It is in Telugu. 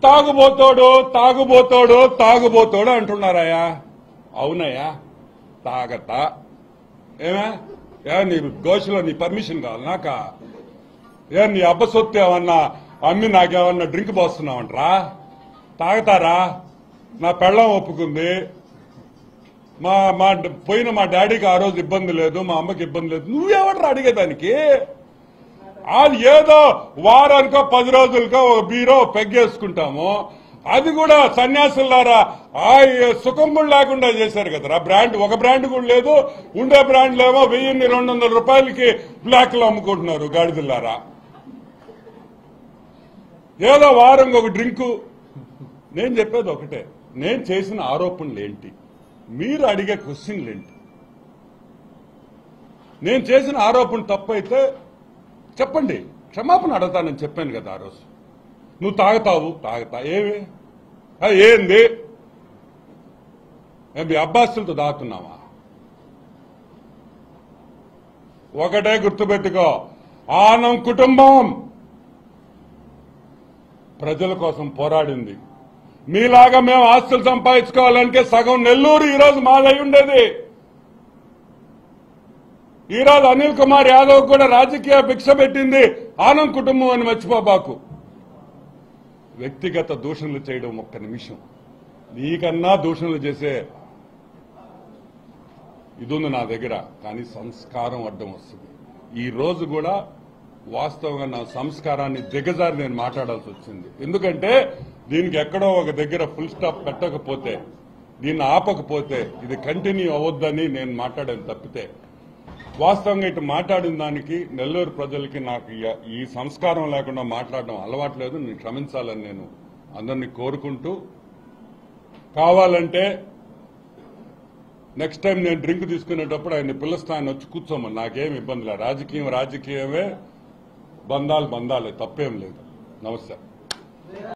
తాగుబోతోడు తాగుబోతోడు తాగుబోతోడు అంటున్నారయ్యా అవునయ్యా తాగతా ఏమే ఏ నీ గోషలో నీ పర్మిషన్ కావాలి నాకా ఏ నీ అబ్బ సొత్తు ఏమన్నా అమ్మి నాకేమన్నా డ్రింక్ పోస్తున్నావంట్రా తాగుతారా నా పెళ్ళం ఒప్పుకుంది మా మా డ- పోయిన మా డాడీకి ఆ రోజు ఇబ్బంది లేదు మా అమ్మకి ఇబ్బంది లేదు నువ్వెవడరా అడిగేదానికి వాళ్ళు ఏదో వారానికో పది రోజులకో ఒక బీరో పెగ్గేసుకుంటాము అది కూడా సన్యాసులారా ఆ సుఖం కూడా లేకుండా చేశారు కదరా బ్రాండ్ ఒక బ్రాండ్ కూడా లేదు ఉండే బ్రాండ్లేమో వెయ్యిన్ని రెండు వందల రూపాయలకి బ్లాక్ లో అమ్ముకుంటున్నారు గాడిదల్లారా ఏదో వారం ఒక డ్రింకు నేను చెప్పేది ఒకటే నేను చేసిన ఆరోపణలు ఏంటి మీరు అడిగే క్వశ్చన్లు ఏంటి నేను చేసిన ఆరోపణ తప్పైతే చెప్పండి క్షమాపణ అడగతానని చెప్పాను కదా ఆ రోజు నువ్వు తాగుతావు తాగుతా ఏమి ఆ, ఏంది ఏ, మీ అబ్బాసులతో తాగుతున్నావా ఒకటే గుర్తుపెట్టుకో ఆనం కుటుంబం ప్రజల కోసం పోరాడింది మీలాగా మేము ఆస్తులు సంపాదించుకోవాలంటే సగం నెల్లూరు ఈ రోజు మాదై ఉండేది ఈ రోజు అనిల్ కుమార్ యాదవ్ కూడా రాజకీయ భిక్ష పెట్టింది ఆనం కుటుంబం అని మర్చిపోబాకు వ్యక్తిగత దూషణలు చేయడం ఒక్క నిమిషం నీకన్నా దూషణలు చేసే ఇది ఉంది నా దగ్గర కానీ సంస్కారం అడ్డం వస్తుంది ఈ రోజు కూడా వాస్తవంగా నా సంస్కారాన్ని దిగజారి నేను మాట్లాడాల్సి వచ్చింది ఎందుకంటే దీనికి ఎక్కడో ఒక దగ్గర ఫుల్ స్టాప్ పెట్టకపోతే దీన్ని ఆపకపోతే ఇది కంటిన్యూ అవ్వద్దని నేను మాట్లాడాను తప్పితే వాస్తవంగా ఇటు మాట్లాడిన దానికి నెల్లూరు ప్రజలకి నాకు ఈ- ఈ సంస్కారం లేకుండా మాట్లాడడం అలవాట్లేదు నేను క్షమించాలని నేను అందరినీ కోరుకుంటూ కావాలంటే నెక్స్ట్ టైం నేను డ్రింక్ తీసుకునేటప్పుడు ఆయన పిలుస్తాను వచ్చి కూర్చోమని నాకేం ఇబ్బంది లేదు రాజకీయం రాజకీయమే బంధాలు బంధాలే తప్పేం లేదు నమస్తే